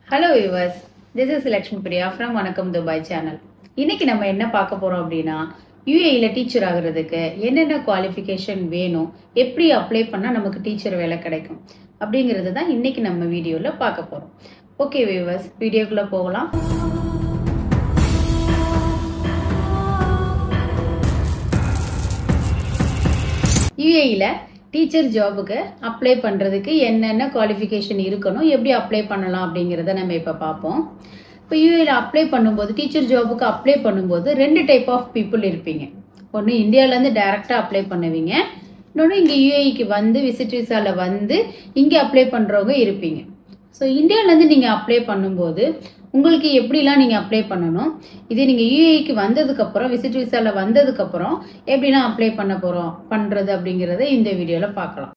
hello viewers this is Lakshmi Priya from வணக்கம் Dubai channel இன்னைக்கு நம்ம என்ன பார்க்க போறோம் அப்படின்னா யூஏஇல டீச்சர் ஆகுறதுக்கு என்னென்ன குவாலிஃபிகேஷன் வேணும் எப்படி அப்ளை பண்ணா நமக்கு டீச்சர் வேலை கிடைக்கும் அப்படிங்கிறது தான் இன்னைக்கு நம்ம வீடியோல பார்க்க போறோம் ஓகே வியூவர்ஸ் வீடியோக்குள்ள போகலாம் யூஏஇல டீச்சர் ஜாபுக்கு அப்ளை பண்ணுறதுக்கு என்னென்ன குவாலிஃபிகேஷன் இருக்கணும் எப்படி அப்ளை பண்ணலாம் அப்படிங்கிறத நம்ம இப்போ பார்ப்போம் இப்போ யூஏல அப்ளை பண்ணும்போது டீச்சர் ஜாபுக்கு அப்ளை பண்ணும்போது ரெண்டு டைப் ஆஃப் பீப்புள் இருப்பீங்க ஒன்று இந்தியாவிலேருந்து டைரெக்டாக அப்ளை பண்ணுவீங்க இன்னொன்று இங்கே யூஏஇக்கு வந்து விசிட் விசாவில் வந்து இங்கே அப்ளை பண்ணுறவங்க இருப்பீங்க ஸோ இந்தியாவிலேருந்து நீங்கள் அப்ளை பண்ணும்போது உங்களுக்கு எப்படிலாம் நீங்கள் அப்ளை பண்ணணும் இதே நீங்கள் யூஏக்கு வந்ததுக்கப்புறம் விசிட் விசாவில் வந்ததுக்கப்புறம் எப்படிலாம் அப்ளை பண்ண போகிறோம் பண்ணுறது அப்படிங்கிறத இந்த வீடியோவில் பார்க்கலாம்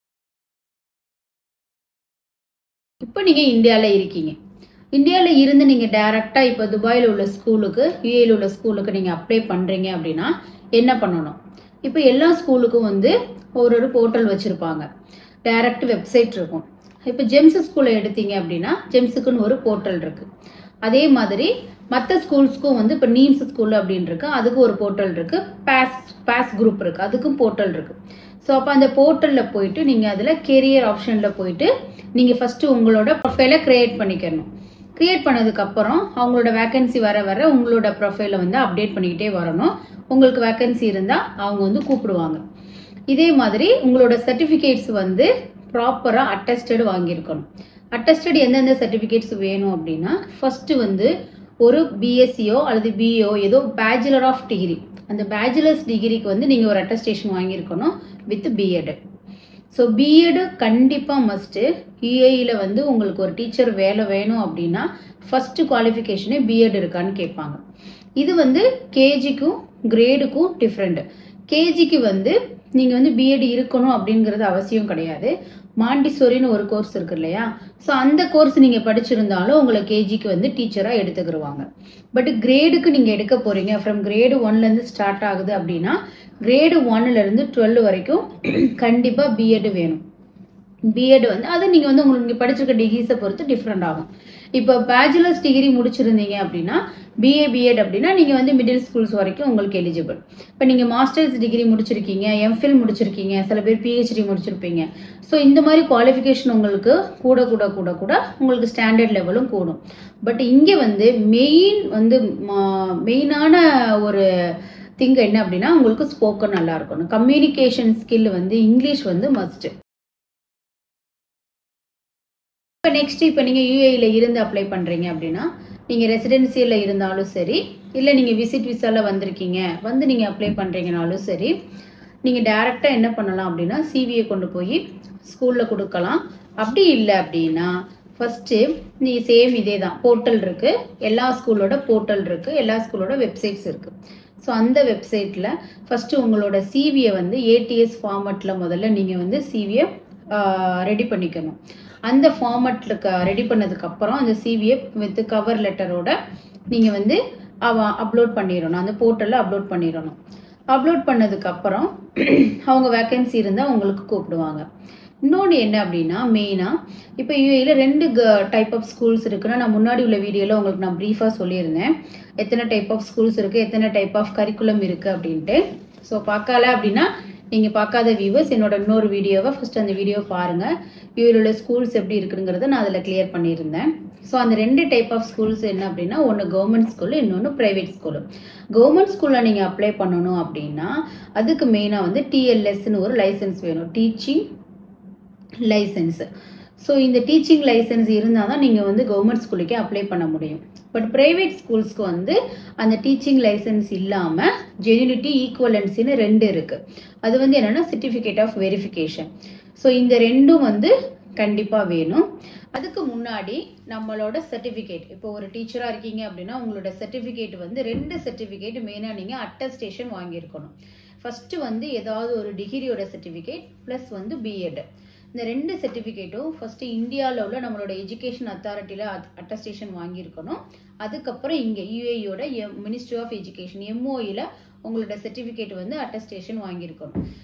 இப்போ நீங்கள் இந்தியாவில் இருக்கீங்க இந்தியாவில் இருந்து நீங்கள் டைரெக்டாக இப்போ துபாயில் உள்ள ஸ்கூலுக்கு யூஏயில் உள்ள ஸ்கூலுக்கு நீங்கள் அப்ளை பண்ணுறீங்க அப்படின்னா என்ன பண்ணணும் இப்போ எல்லா ஸ்கூலுக்கும் வந்து ஒரு ஒரு போர்ட்டல் வச்சுருப்பாங்க டைரக்ட் வெப்சைட் இருக்கும் இப்போ ஜெம்ஸ் ஸ்கூலை எடுத்தீங்க அப்படின்னா ஜெம்ஸுக்குன்னு ஒரு போர்ட்டல் இருக்கு அதே மாதிரி மற்ற ஸ்கூல்ஸ்க்கும் வந்து இப்போ நீம்ஸ் ஸ்கூல் அப்படின்னு இருக்கு அதுக்கு ஒரு போர்ட்டல் இருக்கு பாஸ் பாஸ் குரூப் இருக்கு அதுக்கும் போர்ட்டல் இருக்கு ஸோ அப்போ அந்த போர்ட்டலில் போயிட்டு நீங்கள் அதில் கெரியர் ஆப்ஷனில் போயிட்டு நீங்கள் ஃபர்ஸ்ட் உங்களோட ப்ரொஃபைலை கிரியேட் பண்ணிக்கணும் கிரியேட் பண்ணதுக்கு அப்புறம் அவங்களோட வேகன்சி வர வர உங்களோட ப்ரொஃபைலை வந்து அப்டேட் பண்ணிக்கிட்டே வரணும் உங்களுக்கு வேகன்சி இருந்தால் அவங்க வந்து கூப்பிடுவாங்க இதே மாதிரி உங்களோட சர்டிஃபிகேட்ஸ் வந்து ப்ராப்பராக அட்டஸ்டட் வாங்கியிருக்கணும் அட்டஸ்டட் எந்தெந்த சர்டிஃபிகேட்ஸ் வேணும் அப்படின்னா ஃபர்ஸ்ட் வந்து ஒரு பிஎஸ்சியோ அல்லது பிஏஓ ஏதோ பேச்சுலர் ஆஃப் டிகிரி அந்த பேச்சுலர்ஸ் டிகிரிக்கு வந்து நீங்கள் ஒரு அட்டஸ்டேஷன் வாங்கியிருக்கணும் வித் பிஎட் ஸோ பிஎட் கண்டிப்பாக மஸ்ட்டு யூஏஇயில் வந்து உங்களுக்கு ஒரு டீச்சர் வேலை வேணும் அப்படின்னா ஃபர்ஸ்ட் குவாலிஃபிகேஷனே பிஎட் இருக்கான்னு கேட்பாங்க இது வந்து கேஜிக்கும் கிரேடுக்கும் டிஃப்ரெண்ட் கேஜிக்கு வந்து நீங்கள் வந்து பிஎட் இருக்கணும் அப்படிங்கிறது அவசியம் கிடையாது மாண்டிசோரின்னு ஒரு கோர்ஸ் இருக்கு இல்லையா ஸோ அந்த கோர்ஸ் நீங்கள் படிச்சிருந்தாலும் உங்களை கேஜிக்கு வந்து டீச்சராக எடுத்துக்கிடுவாங்க பட் கிரேடுக்கு நீங்கள் எடுக்க போறீங்க ஃப்ரம் கிரேடு ஒன்லேருந்து ஸ்டார்ட் ஆகுது அப்படின்னா கிரேடு ஒன்லேருந்து டுவெல் வரைக்கும் கண்டிப்பாக பிஎட் வேணும் பிஎட் வந்து அது நீங்கள் வந்து உங்களுக்கு நீங்க படிச்சிருக்க டிகிரிஸை பொறுத்து டிஃப்ரெண்ட் ஆகும் இப்போ பேச்சுலர்ஸ் டிகிரி முடிச்சிருந்தீங்க அப்படின்னா பிஏ பிஎட் அப்படின்னா நீங்கள் வந்து மிடில் ஸ்கூல்ஸ் வரைக்கும் உங்களுக்கு எலிஜிபிள் இப்போ நீங்கள் மாஸ்டர்ஸ் டிகிரி முடிச்சிருக்கீங்க எம்ஃபில் முடிச்சிருக்கீங்க சில பேர் பிஹெச்டி முடிச்சிருப்பீங்க ஸோ இந்த மாதிரி குவாலிஃபிகேஷன் உங்களுக்கு கூட கூட கூட கூட உங்களுக்கு ஸ்டாண்டர்ட் லெவலும் கூடும் பட் இங்கே வந்து மெயின் வந்து மெயினான ஒரு திங் என்ன அப்படின்னா உங்களுக்கு ஸ்போக்கன் நல்லா இருக்கணும் கம்யூனிகேஷன் ஸ்கில் வந்து இங்கிலீஷ் வந்து மஸ்ட் இப்போ நெக்ஸ்ட் இப்போ நீங்கள் யூஏயில் இருந்து அப்ளை பண்ணுறீங்க அப்படின்னா நீங்கள் ரெசிடென்சியில் இருந்தாலும் சரி இல்லை நீங்கள் விசிட் விசாவில் வந்திருக்கீங்க வந்து நீங்கள் அப்ளை பண்ணுறீங்கனாலும் சரி நீங்கள் டேரெக்டாக என்ன பண்ணலாம் அப்படின்னா சிவியை கொண்டு போய் ஸ்கூலில் கொடுக்கலாம் அப்படி இல்லை அப்படின்னா ஃபஸ்ட்டு நீ சேம் இதே தான் போர்ட்டல் இருக்குது எல்லா ஸ்கூலோட போர்ட்டல் இருக்குது எல்லா ஸ்கூலோட வெப்சைட்ஸ் இருக்குது ஸோ அந்த வெப்சைட்டில் ஃபஸ்ட்டு உங்களோட சிவியை வந்து ஏடிஎஸ் ஃபார்மட்டில் முதல்ல நீங்கள் வந்து சிவியை ரெடி பண்ணிக்கணும் அந்த ஃபார்மட்டில் ரெடி பண்ணதுக்கு அப்புறம் அந்த சிவியை வித் கவர் லெட்டரோட நீங்கள் வந்து அப்லோட் பண்ணிடணும் அந்த போர்ட்டலில் அப்லோட் பண்ணிடணும் அப்லோட் பண்ணதுக்கு அப்புறம் அவங்க வேக்கன்சி இருந்தால் உங்களுக்கு கூப்பிடுவாங்க இன்னொன்று என்ன அப்படின்னா மெயினாக இப்போ யூஏயில் ரெண்டு டைப் ஆஃப் ஸ்கூல்ஸ் இருக்குன்னா நான் முன்னாடி உள்ள வீடியோவில் உங்களுக்கு நான் ப்ரீஃபாக சொல்லியிருந்தேன் எத்தனை டைப் ஆஃப் ஸ்கூல்ஸ் இருக்குது எத்தனை டைப் ஆஃப் கரிக்குலம் இருக்குது அப்படின்ட்டு ஸோ பார்க்கல அப்படின்னா நீங்கள் பார்க்காத வியூவர்ஸ் என்னோட இன்னொரு வீடியோவை ஃபர்ஸ்ட் அந்த வீடியோ பாருங்கள் யூஏல உள்ள ஸ்கூல்ஸ் எப்படி இருக்குங்கிறத நான் அதில் கிளியர் பண்ணியிருந்தேன் ஸோ அந்த ரெண்டு டைப் ஆஃப் ஸ்கூல்ஸ் என்ன அப்படின்னா ஒன்று கவர்மெண்ட் ஸ்கூலு இன்னொன்று ப்ரைவேட் ஸ்கூலு கவர்மெண்ட் ஸ்கூலில் நீங்கள் அப்ளை பண்ணணும் அப்படின்னா அதுக்கு மெயினாக வந்து டிஎல்எஸ்ன்னு ஒரு லைசன்ஸ் வேணும் டீச்சிங் லைசன்ஸ் ஸோ இந்த டீச்சிங் லைசன்ஸ் இருந்தால் தான் நீங்கள் வந்து கவர்மெண்ட் ஸ்கூலுக்கே அப்ளை பண்ண முடியும் பட் ப்ரைவேட் ஸ்கூல்ஸ்க்கு வந்து அந்த டீச்சிங் லைசன்ஸ் இல்லாமல் ஜெனினிட்டி ஈக்குவலன்சின்னு ரெண்டு இருக்குது அது வந்து என்னென்னா சர்டிஃபிகேட் ஆஃப் வெரிஃபிகேஷன் ஸோ இந்த ரெண்டும் வந்து கண்டிப்பாக வேணும் அதுக்கு முன்னாடி நம்மளோட சர்டிஃபிகேட் இப்போ ஒரு டீச்சராக இருக்கீங்க அப்படின்னா உங்களோட சர்டிஃபிகேட் வந்து ரெண்டு சர்டிஃபிகேட் மெயினாக நீங்கள் அட்டஸ்டேஷன் வாங்கியிருக்கணும் ஃபஸ்ட்டு வந்து ஏதாவது ஒரு டிகிரியோட சர்டிஃபிகேட் ப்ளஸ் வந்து பிஎட் இந்த ரெண்டு சர்டிஃபிகேட்டும் ஃபர்ஸ்ட் இந்தியாவில் உள்ள நம்மளோட எஜுகேஷன் அத்தாரிட்டியில் அட்டஸ்டேஷன் வாங்கியிருக்கணும் அதுக்கப்புறம் இங்கே யூஏயோட மினிஸ்ட்ரி ஆஃப் எஜுகேஷன் எம்ஓஇல உங்களோட சர்டிஃபிகேட் வந்து அட்டஸ்டேஷன் வாங்கியிருக்கணும்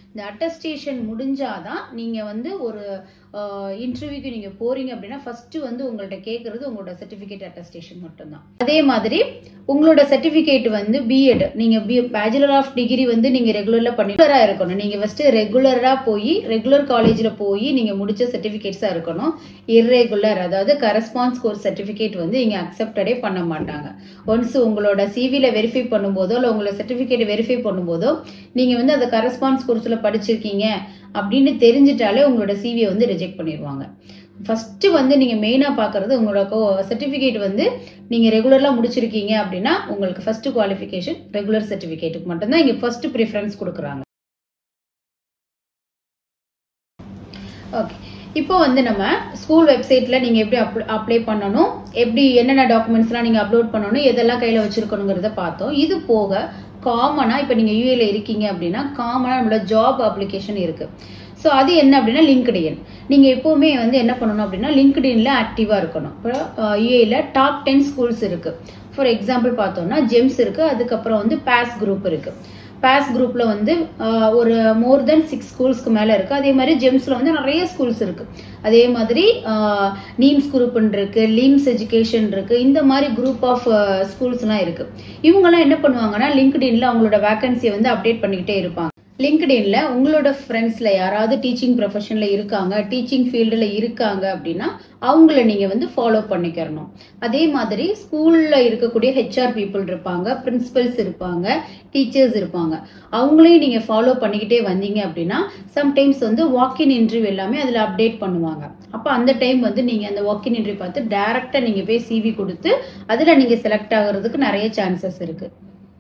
இந்த அட்டஸ்டேஷன் முடிஞ்சாதான் நீங்க வந்து ஒரு இன்டர்வியூக்கு நீங்க போறீங்க அப்படின்னா ஃபர்ஸ்ட் வந்து உங்கள்ட்ட கேட்கறது உங்களோட சர்டிபிகேட் அட்டஸ்டேஷன் மட்டும்தான் அதே மாதிரி உங்களோட சர்டிபிகேட் வந்து பிஎட் நீங்க பேச்சுலர் ஆஃப் டிகிரி வந்து நீங்க ரெகுலர்ல பண்ணிட்டரா இருக்கணும் நீங்க ஃபர்ஸ்ட் ரெகுலரா போய் ரெகுலர் காலேஜ்ல போய் நீங்க முடிச்ச சர்டிபிகேட்ஸா இருக்கணும் இர்ரெகுலர் அதாவது கரஸ்பான்ஸ் கோர்ஸ் சர்டிபிகேட் வந்து இங்க அக்செப்டடே பண்ண மாட்டாங்க ஒன்ஸ் உங்களோட சிவில வெரிஃபை பண்ணும்போதோ இல்லை உங்களோட சர்டிபிகேட் வெரிஃபை பண்ணும்போதோ நீங்க வந்து அந்த கரஸ்பான்ஸ் கோர்ஸ்ல படிச்சிருக்கீங்க அப்படின்னு தெரிஞ்சிட்டாலே உங்களோட சிவியை வந்து ரிஜெக்ட் பண்ணிடுவாங்க ஃபர்ஸ்ட் வந்து நீங்க மெயினா பாக்குறது உங்களோட சர்டிபிகேட் வந்து நீங்க ரெகுலர்லாம் முடிச்சிருக்கீங்க அப்படின்னா உங்களுக்கு ஃபர்ஸ்ட் குவாலிஃபிகேஷன் ரெகுலர் சர்டிபிகேட்டுக்கு மட்டும்தான் இங்க ஃபர்ஸ்ட் ப்ரிஃபரன்ஸ் கொடுக்குறாங்க ஓகே இப்போ வந்து நம்ம ஸ்கூல் வெப்சைட்ல நீங்க எப்படி அப்ளை பண்ணணும் எப்படி என்னென்ன டாக்குமெண்ட்ஸ்லாம் நீங்க அப்லோட் பண்ணணும் எதெல்லாம் கையில வச்சிருக்கணுங்கிறத பார்த்தோம் இது போக காமனா இப்போ நீங்க யூஏல இருக்கீங்க அப்படின்னா காமனா நம்மளோட ஜாப் அப்ளிகேஷன் இருக்கு ஸோ அது என்ன அப்படின்னா லிங்க்டின் நீங்க எப்பவுமே வந்து என்ன பண்ணணும் அப்படின்னா லிங்க்டின்ல ஆக்டிவா இருக்கணும் இப்போ யூஏல டாப் டென் ஸ்கூல்ஸ் இருக்கு ஃபார் எக்ஸாம்பிள் பார்த்தோம்னா ஜெம்ஸ் இருக்கு அதுக்கப்புறம் வந்து பாஸ் குரூப் இருக்கு பாஸ் குரூப்ல வந்து ஒரு மோர் தென் சிக்ஸ் ஸ்கூல்ஸ்க்கு மேல இருக்கு அதே மாதிரி ஜெம்ஸ்ல வந்து நிறைய ஸ்கூல்ஸ் இருக்கு அதே மாதிரி நீம்ஸ் குரூப் இருக்கு லீம்ஸ் எஜுகேஷன் இருக்கு இந்த மாதிரி குரூப் ஆஃப் ஸ்கூல்ஸ் எல்லாம் இருக்கு இவங்க எல்லாம் என்ன பண்ணுவாங்கன்னா லிங்க்டின்ல அவங்களோட வேகன்சியை வந்து அப்டேட் பண்ணிக்கிட்டே இருப்பாங்க லிங்க்டின்ல உங்களோட ஃப்ரெண்ட்ஸ்ல யாராவது டீச்சிங் ப்ரொஃபஷன்ல இருக்காங்க டீச்சிங் ஃபீல்டில் இருக்காங்க அப்படின்னா அவங்கள நீங்க வந்து ஃபாலோ பண்ணிக்கிறணும் அதே மாதிரி ஸ்கூல்ல இருக்கக்கூடிய ஹெச்ஆர் பீப்புள் இருப்பாங்க பிரின்சிபல்ஸ் இருப்பாங்க டீச்சர்ஸ் இருப்பாங்க அவங்களையும் நீங்க ஃபாலோ பண்ணிக்கிட்டே வந்தீங்க அப்படின்னா சம்டைம்ஸ் வந்து வாக்கின் இன்டர்வியூ எல்லாமே அதுல அப்டேட் பண்ணுவாங்க அப்போ அந்த டைம் வந்து நீங்க அந்த வாக்கின் இன்டர்வியூ பார்த்து டைரக்டா நீங்க போய் சிவி கொடுத்து அதுல நீங்க செலக்ட் ஆகுறதுக்கு நிறைய சான்சஸ் இருக்கு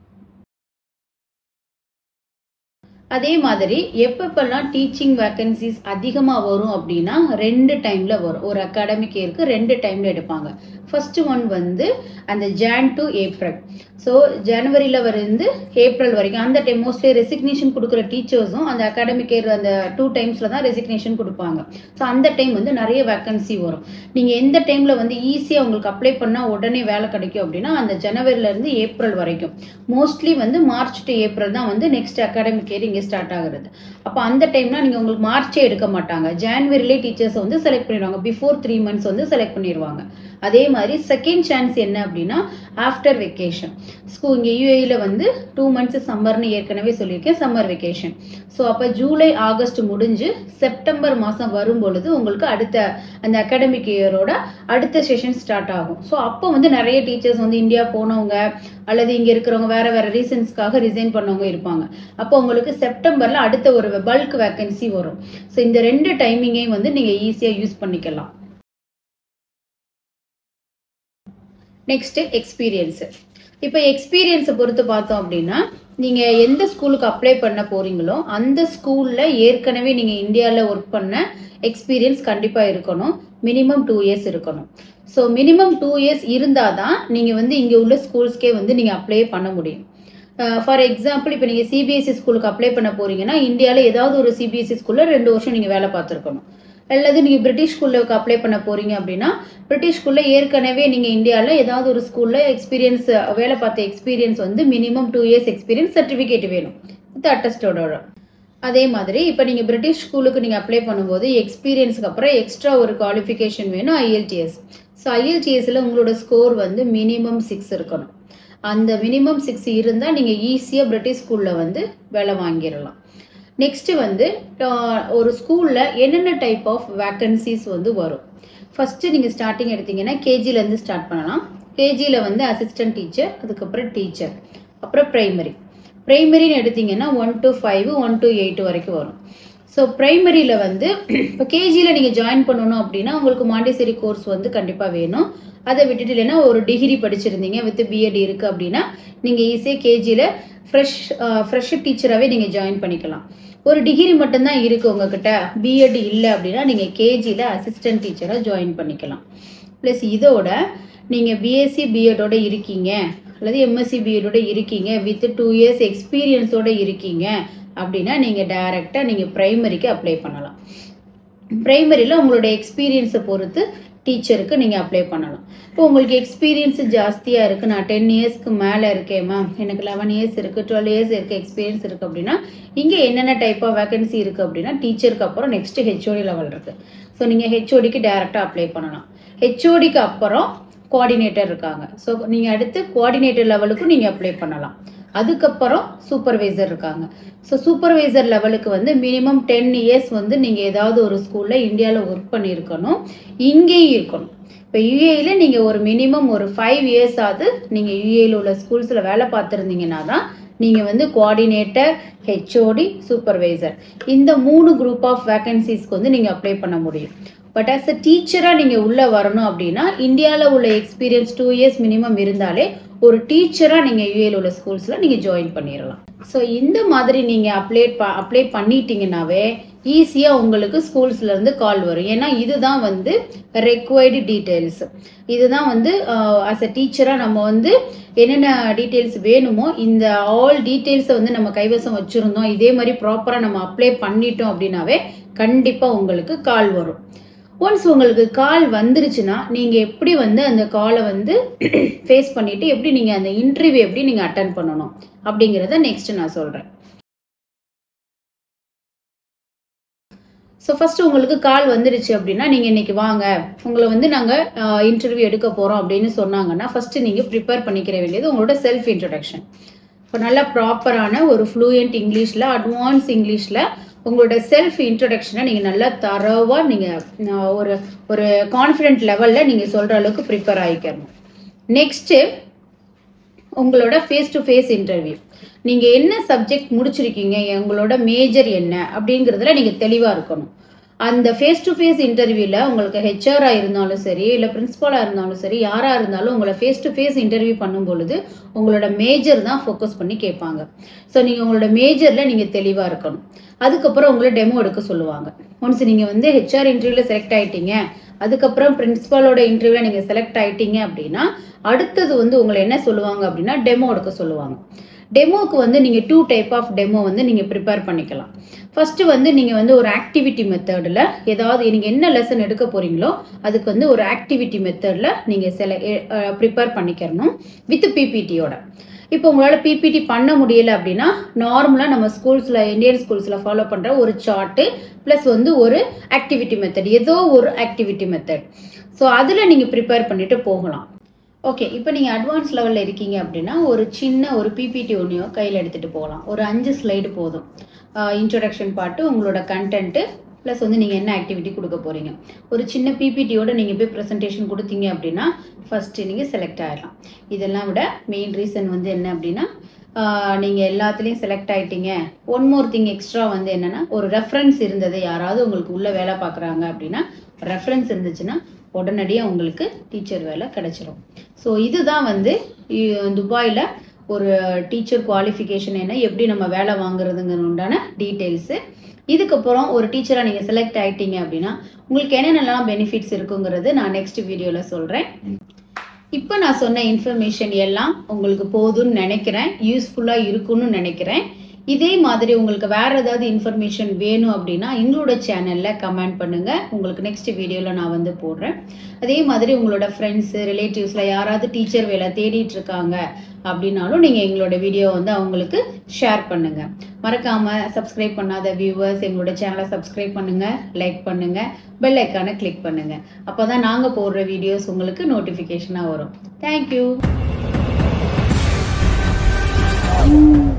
அதே மாதிரி எப்பப்பெல்லாம் டீச்சிங் வேக்கன்சிஸ் அதிகமாக வரும் அப்படின்னா ரெண்டு டைம்ல வரும் ஒரு அகாடமிக் இயருக்கு ரெண்டு டைம்ல எடுப்பாங்க ஃபர்ஸ்ட் ஒன் வந்து அந்த ஜான் டு ஏப்ரல் ஸோ ஜனவரியில் இருந்து ஏப்ரல் வரைக்கும் அந்த டைம் மோஸ்ட்லி ரெசிக்னேஷன் கொடுக்குற டீச்சர்ஸும் அந்த அகாடமிக் இயர் அந்த டூ டைம்ஸில் தான் ரெசிக்னேஷன் கொடுப்பாங்க ஸோ அந்த டைம் வந்து நிறைய வேக்கன்சி வரும் நீங்கள் எந்த டைமில் வந்து ஈஸியாக உங்களுக்கு அப்ளை பண்ணால் உடனே வேலை கிடைக்கும் அப்படின்னா அந்த ஜனவரியிலேருந்து ஏப்ரல் வரைக்கும் மோஸ்ட்லி வந்து மார்ச் டு ஏப்ரல் தான் வந்து நெக்ஸ்ட் அகாடமிக் இயர் இங்கே ஸ்டார்ட் ஆகுறது அப்போ அந்த டைம்னா நீங்கள் உங்களுக்கு மார்ச்சே எடுக்க மாட்டாங்க ஜான்வரிலே டீச்சர்ஸை வந்து செலக்ட் பண்ணிடுவாங்க பிஃபோர் த்ரீ மந்த்ஸ் வந்து செலக்ட் பண்ணிடுவாங்க அதே மாதிரி செகண்ட் சான்ஸ் என்ன அப்படின்னா ஆஃப்டர் வெக்கேஷன் ஸ்கூல் இங்கே யூஏயில் வந்து டூ மந்த்ஸ் சம்மர்னு ஏற்கனவே சொல்லியிருக்கேன் சம்மர் வெக்கேஷன் ஸோ அப்போ ஜூலை ஆகஸ்ட் முடிஞ்சு செப்டம்பர் மாதம் வரும் பொழுது உங்களுக்கு அடுத்த அந்த அகாடமிக் இயரோட அடுத்த செஷன் ஸ்டார்ட் ஆகும் ஸோ அப்போ வந்து நிறைய டீச்சர்ஸ் வந்து இந்தியா போனவங்க அல்லது இங்கே இருக்கிறவங்க வேற வேற ரீசன்ஸ்க்காக ரிசைன் பண்ணவங்க இருப்பாங்க அப்போ உங்களுக்கு செப்டம்பர்ல அடுத்த ஒரு பல்க் வேக்கன்சி வரும் ஸோ இந்த ரெண்டு டைமிங்கையும் வந்து நீங்கள் ஈஸியாக யூஸ் பண்ணிக்கலாம் நெக்ஸ்ட் எக்ஸ்பீரியன்ஸ் இப்போ எக்ஸ்பீரியன்ஸை பொறுத்து பார்த்தோம் அப்படின்னா நீங்க எந்த ஸ்கூலுக்கு அப்ளை பண்ண போறீங்களோ அந்த ஸ்கூல்ல ஏற்கனவே நீங்க இந்தியாவில் ஒர்க் பண்ண எக்ஸ்பீரியன்ஸ் கண்டிப்பா இருக்கணும் மினிமம் டூ இயர்ஸ் இருக்கணும் ஸோ மினிமம் டூ இயர்ஸ் இருந்தால் தான் நீங்கள் வந்து இங்கே உள்ள ஸ்கூல்ஸ்க்கே வந்து நீங்கள் அப்ளை பண்ண முடியும் ஃபார் எக்ஸாம்பிள் இப்போ நீங்கள் சிபிஎஸ்சி ஸ்கூலுக்கு அப்ளை பண்ண போறீங்கன்னா இந்தியாவில் ஏதாவது ஒரு சிபிஎஸ்சி ஸ்கூலில் ரெண்டு வருஷம் நீங்கள் வேலை பார்த்துருக்கணும் அல்லது நீங்கள் பிரிட்டிஷ் ஸ்கூலுக்கு அப்ளை பண்ண போறீங்க அப்படின்னா பிரிட்டிஷ் ஸ்கூலில் ஏற்கனவே நீங்கள் இந்தியாவில் ஏதாவது ஒரு ஸ்கூலில் எக்ஸ்பீரியன்ஸ் வேலை பார்த்த எக்ஸ்பீரியன்ஸ் வந்து minimum two years experience certificate வேணும் வித் அட்டஸ்டோட அதே மாதிரி இப்போ நீங்கள் பிரிட்டிஷ் ஸ்கூலுக்கு நீங்கள் அப்ளை பண்ணும்போது எக்ஸ்பீரியன்ஸ்க்கு அப்புறம் எக்ஸ்ட்ரா ஒரு குவாலிஃபிகேஷன் வேணும் ஐஎல்டிஎஸ் ஸோ ஐஎல்டிஎஸ்ல உங்களோட ஸ்கோர் வந்து மினிமம் சிக்ஸ் இருக்கணும் அந்த மினிமம் சிக்ஸ் இருந்தால் நீங்கள் ஈஸியாக பிரிட்டிஷ் ஸ்கூலில் வந்து வேலை வாங்கிடலாம் நெக்ஸ்ட் வந்து ஒரு ஸ்கூலில் என்னென்ன டைப் ஆஃப் வேக்கன்சிஸ் வந்து வரும் ஃபர்ஸ்ட் நீங்கள் ஸ்டார்டிங் எடுத்தீங்கன்னா கேஜிலேருந்து ஸ்டார்ட் பண்ணலாம் கேஜியில் வந்து அசிஸ்டன்ட் டீச்சர் அதுக்கப்புறம் டீச்சர் அப்புறம் ப்ரைமரி ப்ரைமரின்னு எடுத்தீங்கன்னா one to five one to eight வரைக்கும் வரும் ஸோ ப்ரைமரியில் வந்து இப்போ கேஜியில் நீங்கள் ஜாயின் பண்ணணும் அப்படின்னா உங்களுக்கு மாண்டேசரி கோர்ஸ் வந்து கண்டிப்பாக வேணும் அதை விட்டுட்டு இல்லைன்னா ஒரு டிகிரி படிச்சிருந்தீங்க வித் பிஎட் இருக்குது அப்படின்னா நீங்கள் ஈஸியாக கேஜியில் ஃப்ரெஷ் ஃப்ரெஷ் டீச்சராகவே நீங்கள் ஜாயின் பண்ணிக்கலாம் ஒரு டிகிரி மட்டும்தான் இருக்குது உங்ககிட்ட பிஎட் இல்லை அப்படின்னா நீங்கள் கேஜியில் அசிஸ்டன்ட் டீச்சராக ஜாயின் பண்ணிக்கலாம் ப்ளஸ் இதோட நீங்கள் பிஎஸ்சி பிஎட்டோட இருக்கீங்க அல்லது எம்எஸ்சி பிஎடோட இருக்கீங்க வித் டூ இயர்ஸ் எக்ஸ்பீரியன்ஸோட இருக்கீங்க அப்படின்னா நீங்கள் டைரெக்டாக நீங்கள் ப்ரைமரிக்கு அப்ளை பண்ணலாம் ப்ரைமரியில் உங்களோட எக்ஸ்பீரியன்ஸை பொறுத்து டீச்சருக்கு நீங்கள் அப்ளை பண்ணலாம் இப்போ உங்களுக்கு எக்ஸ்பீரியன்ஸ் ஜாஸ்தியாக இருக்குது நான் டென் இயர்ஸ்க்கு மேலே இருக்கேன் மேம் எனக்கு லெவன் இயர்ஸ் இருக்குது டுவெல் இயர்ஸ் இருக்குது எக்ஸ்பீரியன்ஸ் இருக்குது அப்படின்னா இங்கே என்னென்ன டைப் ஆஃப் வேகன்சி இருக்குது அப்படின்னா டீச்சருக்கு அப்புறம் நெக்ஸ்ட் ஹெச்ஓடி லெவல் இருக்குது ஸோ நீங்கள் ஹெச்ஓடிக்கு டேரெக்டாக அப்ளை பண்ணலாம் ஹெச்ஓடிக்கு அப்புறம் கோஆர்டினேட்டர் இருக்காங்க ஸோ நீங்கள் அடுத்து கோஆர்டினேட்டர் லெவலுக்கும் நீங்கள் அப்ளை பண்ணலாம் அதுக்கப்புறம் சூப்பர்வைசர் இருக்காங்க ஸோ சூப்பர்வைசர் லெவலுக்கு வந்து மினிமம் டென் இயர்ஸ் வந்து நீங்கள் ஏதாவது ஒரு ஸ்கூலில் இந்தியாவில் ஒர்க் பண்ணியிருக்கணும் இங்கேயும் இருக்கணும் இப்போ யூஏல நீங்கள் ஒரு மினிமம் ஒரு ஃபைவ் இயர்ஸ் ஆகுது நீங்கள் யூஏல உள்ள ஸ்கூல்ஸில் வேலை பார்த்துருந்தீங்கன்னா தான் நீங்கள் வந்து கோஆர்டினேட்டர் ஹெச்ஓடி சூப்பர்வைசர் இந்த மூணு குரூப் ஆஃப் வேகன்சிஸ்க்கு வந்து நீங்கள் அப்ளை பண்ண முடியும் பட் ஆஸ் அ டீச்சராக நீங்கள் உள்ளே வரணும் அப்படின்னா இந்தியாவில் உள்ள எக்ஸ்பீரியன்ஸ் டூ இயர்ஸ் மினிமம் இருந்தாலே ஒரு டீச்சராக நீங்கள் யூஏல உள்ள ஸ்கூல்ஸில் நீங்கள் ஜாயின் பண்ணிடலாம் ஸோ இந்த மாதிரி நீங்கள் அப்ளை அப்ளை பண்ணிட்டீங்கன்னாவே ஈஸியாக உங்களுக்கு ஸ்கூல்ஸ்ல இருந்து கால் வரும் ஏன்னா இதுதான் வந்து ரெக்வைர்டு டீட்டெயில்ஸ் இதுதான் வந்து ஆஸ் அ டீச்சராக நம்ம வந்து என்னென்ன டீட்டெயில்ஸ் வேணுமோ இந்த ஆல் டீட்டெயில்ஸை வந்து நம்ம கைவசம் வச்சுருந்தோம் இதே மாதிரி ப்ராப்பராக நம்ம அப்ளை பண்ணிட்டோம் அப்படின்னாவே கண்டிப்பாக உங்களுக்கு கால் வரும் ஒன்ஸ் உங்களுக்கு கால் வந்துருச்சுன்னா நீங்கள் எப்படி வந்து அந்த காலை வந்து ஃபேஸ் பண்ணிட்டு எப்படி நீங்கள் அந்த இன்டர்வியூ எப்படி நீங்கள் அட்டன் பண்ணணும் அப்படிங்கிறத நெக்ஸ்ட் நான் சொல்கிறேன் ஸோ ஃபர்ஸ்ட் உங்களுக்கு கால் வந்துருச்சு அப்படின்னா நீங்கள் இன்னைக்கு வாங்க உங்களை வந்து நாங்கள் இன்டர்வியூ எடுக்க போகிறோம் அப்படின்னு சொன்னாங்கன்னா ஃபர்ஸ்ட் நீங்கள் ப்ரிப்பேர் பண்ணிக்கிற வேண்டியது உங்களோட செல்ஃப் இன்ட்ரடக்ஷன் இப்போ நல்லா ப்ராப்பரான ஒரு ஃப்ளூயண்ட் இங்கிலீஷில் அட்வான்ஸ் இங்கிலீஷில் உங்களோட செல்ஃப் இன்ட்ரடக்ஷனை நீங்கள் நல்லா தரவாக நீங்கள் ஒரு ஒரு கான்ஃபிடென்ட் லெவலில் நீங்கள் சொல்கிற அளவுக்கு ப்ரிப்பேர் ஆகிக்கணும் நெக்ஸ்ட்டு உங்களோட ஃபேஸ் டு ஃபேஸ் இன்டர்வியூ நீங்கள் என்ன சப்ஜெக்ட் முடிச்சிருக்கீங்க உங்களோட மேஜர் என்ன அப்படிங்கிறதுல நீங்கள் தெளிவாக இருக்கணும் அந்த ஃபேஸ் டு ஃபேஸ் இன்டர்வியூவில் உங்களுக்கு ஹெச்ஆராக இருந்தாலும் சரி இல்லை பிரின்ஸ்பாலாக இருந்தாலும் சரி யாராக இருந்தாலும் உங்களை ஃபேஸ் டு ஃபேஸ் இன்டர்வியூ பண்ணும் பொழுது உங்களோட மேஜர் தான் ஃபோக்கஸ் பண்ணி கேட்பாங்க ஸோ நீங்கள் உங்களோட மேஜரில் நீங்கள் தெளிவாக இருக்கணும் அதுக்கப்புறம் உங்களை டெமோ எடுக்க சொல்லுவாங்க ஒன்ஸ் நீங்கள் வந்து ஹெச்ஆர் இன்டர்வியூவில் செலக்ட் ஆயிட்டீங்க அதுக்கப்புறம் பிரின்சிபாலோட இன்டர்வியூவில் நீங்கள் செலக்ட் ஆயிட்டீங்க அப்படின்னா அடுத்தது வந்து உங்களை என்ன சொல்லுவாங்க அப்படின்னா டெமோ எடுக்க சொல்லுவாங்க டெமோக்கு வந்து நீங்கள் டூ டைப் ஆஃப் டெமோ வந்து நீங்கள் ப்ரிப்பேர் பண்ணிக்கலாம் ஃபர்ஸ்ட் வந்து நீங்கள் வந்து ஒரு ஆக்டிவிட்டி மெத்தடில் ஏதாவது நீங்கள் என்ன லெசன் எடுக்க போறீங்களோ அதுக்கு வந்து ஒரு ஆக்டிவிட்டி மெத்தடில் நீங்கள் செல ப்ரிப்பேர் பண்ணிக்கிறணும் வித் பிபிடியோட இப்போ உங்களால் பிபிடி பண்ண முடியல அப்படின்னா நார்மலாக நம்ம ஸ்கூல்ஸில் இந்தியன் ஸ்கூல்ஸில் ஃபாலோ பண்ணுற ஒரு சார்ட்டு ப்ளஸ் வந்து ஒரு ஆக்டிவிட்டி மெத்தட் ஏதோ ஒரு ஆக்டிவிட்டி மெத்தட் ஸோ அதில் நீங்கள் ப்ரிப்பேர் பண்ணிட்டு போகலாம் ஓகே இப்போ நீங்கள் அட்வான்ஸ் லெவலில் இருக்கீங்க அப்படின்னா ஒரு சின்ன ஒரு பிபிடி ஒன்றையோ கையில் எடுத்துகிட்டு போகலாம் ஒரு அஞ்சு ஸ்லைடு போதும் இன்ட்ரொடக்ஷன் பாட்டு உங்களோட கண்டென்ட்டு ப்ளஸ் வந்து நீங்கள் என்ன ஆக்டிவிட்டி கொடுக்க போகிறீங்க ஒரு சின்ன பிபிடியோட நீங்கள் போய் ப்ரெசன்டேஷன் கொடுத்தீங்க அப்படின்னா ஃபஸ்ட்டு நீங்கள் செலக்ட் ஆகிடலாம் இதெல்லாம் விட மெயின் ரீசன் வந்து என்ன அப்படின்னா நீங்கள் எல்லாத்துலேயும் செலக்ட் ஆகிட்டீங்க ஒன் மோர் திங் எக்ஸ்ட்ரா வந்து என்னென்னா ஒரு ரெஃபரன்ஸ் இருந்தது யாராவது உங்களுக்கு உள்ளே வேலை பார்க்குறாங்க அப்படின்னா ரெஃபரன்ஸ் இருந்துச்சுன்னா உடனடியாக உங்களுக்கு டீச்சர் வேலை கிடைச்சிரும் ஸோ இதுதான் வந்து துபாயில் ஒரு டீச்சர் குவாலிஃபிகேஷன் என்ன எப்படி நம்ம வேலை வாங்குறதுங்கிற உண்டான டீட்டெயில்ஸு இதுக்கப்புறம் ஒரு டீச்சராக நீங்கள் செலக்ட் ஆகிட்டீங்க அப்படின்னா உங்களுக்கு என்னென்னலாம் பெனிஃபிட்ஸ் இருக்குங்கிறது நான் நெக்ஸ்ட் வீடியோவில் சொல்கிறேன் இப்போ நான் சொன்ன இன்ஃபர்மேஷன் எல்லாம் உங்களுக்கு போதும்னு நினைக்கிறேன் யூஸ்ஃபுல்லாக இருக்கும்னு நினைக்கிறேன் இதே மாதிரி உங்களுக்கு வேற ஏதாவது இன்ஃபர்மேஷன் வேணும் அப்படின்னா எங்களோட சேனல்ல கமெண்ட் பண்ணுங்க உங்களுக்கு நெக்ஸ்ட் வீடியோல நான் வந்து போடுறேன் அதே மாதிரி உங்களோட ஃப்ரெண்ட்ஸ் ரிலேட்டிவ்ஸ்ல யாராவது டீச்சர் வேலை தேடிட்டு இருக்காங்க அப்படின்னாலும் நீங்க எங்களோட வீடியோ வந்து அவங்களுக்கு ஷேர் பண்ணுங்க மறக்காம சப்ஸ்கிரைப் பண்ணாத வியூவர்ஸ் எங்களோட சேனலை சப்ஸ்கிரைப் பண்ணுங்க லைக் பண்ணுங்க பெல் ஐக்கானை கிளிக் பண்ணுங்க அப்பதான் நாங்க போடுற வீடியோஸ் உங்களுக்கு நோட்டிபிகேஷனா வரும் தேங்க்யூ